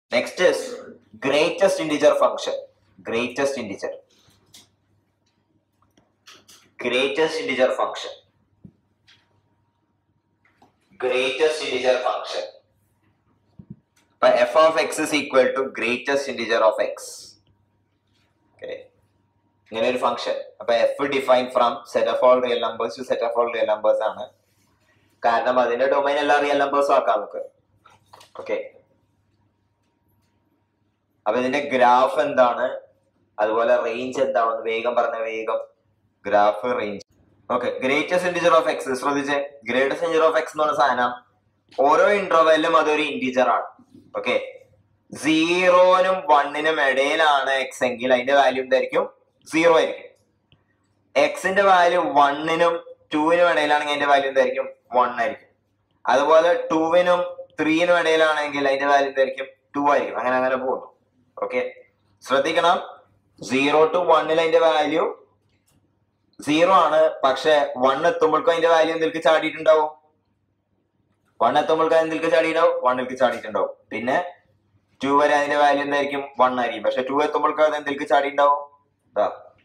Next is greatest integer function greatest integer greatest integer function greatest integer function ഇപ്പൊ F of X is equal to greatest integer of X okay ഇങ്ങനെ ഒരു function അപ്പൊ F define from set of all real numbers to set of all real numbers ആണ് കാരണം അതിന്റെ domain എല്ലാ real നമ്പേഴ്സും ആക്കാം നമുക്ക് ഓക്കെ അപ്പൊ ഇതിന്റെ ഗ്രാഫ് എന്താണ് അതുപോലെ റേഞ്ച് എന്താണെന്ന് വേഗം പറഞ്ഞ വേഗം graph range okay greatest integer of X ശ്രദ്ധിച്ചേ ഗ്രേറ്റസ്റ്റ് ഇന്റിജർ ഓഫ് എക്സ് എന്ന് പറഞ്ഞ സാധനം ഓരോ ഇന്റർവെല്ലും അതൊരു ഇന്റിജർ ആണ് ഓക്കെ സീറോനും വണ്ണിനും ഇടയിലാണ് എക്സ് എങ്കിൽ അതിന്റെ വാല്യൂ എന്തായിരിക്കും സീറോ ആയിരിക്കും എക്സിന്റെ വാല്യൂ വണ്ണിനും ടൂവിനും ഇടയിലാണെങ്കിൽ അതിന്റെ വാല്യൂ എന്തായിരിക്കും വൺ ആയിരിക്കും അതുപോലെ ടൂവിനും ത്രീനും ഇടയിലാണെങ്കിൽ അതിന്റെ വാല്യൂ എന്തായിരിക്കും ടു ആയിരിക്കും അങ്ങനെ അങ്ങനെ പോകുന്നു ഓക്കെ ശ്രദ്ധിക്കണം സീറോ ടു വണ്ണിൽ അതിന്റെ വാല്യൂ സീറോ ആണ് പക്ഷെ വൺ എത്തുമ്പോഴേക്കും അതിന്റെ വാല്യൂ എന്തിലേക്ക് ചാടിയിട്ടുണ്ടാവും വൺ എത്തുമ്പോഴേക്കും എന്തിലേക്ക് ചാടിയിട്ടുണ്ടാവും വണ്ണിലേക്ക് ചാടിയിട്ടുണ്ടാവും പിന്നെ ടു വരെ അതിന്റെ വാല്യൂ എന്തായിരിക്കും വൺ ആയിരിക്കും പക്ഷെ ടു എത്തുമ്പോഴേക്കും അത് എന്തിലേക്ക് ചാടിയിട്ടുണ്ടാവും ദാ.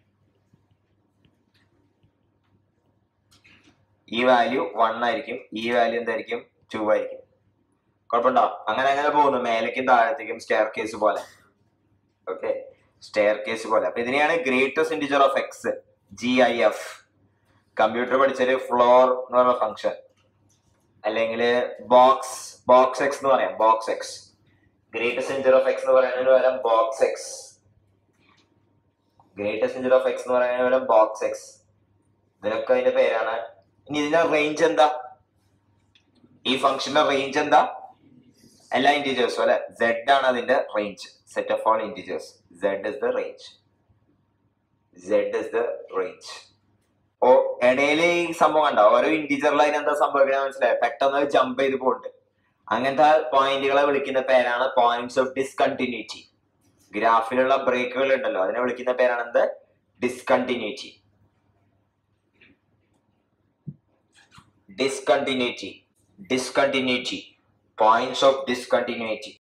ഈ വാല്യൂ വൺ ആയിരിക്കും ഈ വാല്യൂ എന്തായിരിക്കും ടു ആയിരിക്കും കുഴപ്പമുണ്ടോ അങ്ങനെ അങ്ങനെ പോകുന്നു മേലേക്കും താഴത്തേക്കും സ്റ്റെയർ കേസ് പോലെ ഓക്കെ സ്റ്റെയർ കേസ് പോലെ അപ്പൊ ഇതിനെയാണ് greatest integer of X G I F computer പഠിച്ചൊരു ഫ്ലോർ എന്ന് പറയുന്ന ഫംഗ്ഷൻ അല്ലെങ്കിൽ ബോക്സ് ബോക്സ് എക്സ് എന്ന് പറയാം box X greatest integer of X എന്ന് പറയുന്നതിന് പകരം box X greatest integer of X എന്ന് പറയുന്നതിന് പകരം ബോക്സ് എക്സ് ഇതിനൊക്കെ അതിന്റെ പേരാണ് ഇനി ഇതിന്റെ റേഞ്ച് എന്താ ഈ ഫംഗ്ഷന്റെ റേഞ്ച് എന്താ എല്ലാ ഇന്റീജേഴ്സും അല്ലെ സെഡ് ആണ് അതിന്റെ range set of all integers Z is the range Z is the range ഓ ഇടയില് ഈ സംഭവം കണ്ടോ ഓരോ ഇന്റീജറിൽ അതിന് എന്താ സംഭവിക്കുന്നത് മനസ്സിലായോ പെട്ടെന്ന് ജമ്പ് ചെയ്ത് പോകുന്നുണ്ട് അങ്ങനത്തെ പോയിന്റുകളെ വിളിക്കുന്ന പേരാണ് പോയിന്റ്സ് ഓഫ് ഡിസ്കണ്ടിന്യൂറ്റി ഗ്രാഫിലുള്ള ബ്രേക്കുകൾ ഉണ്ടല്ലോ അതിനെ വിളിക്കുന്ന പേരാണ് എന്ത് discontinuity discontinuity discontinuity points of discontinuity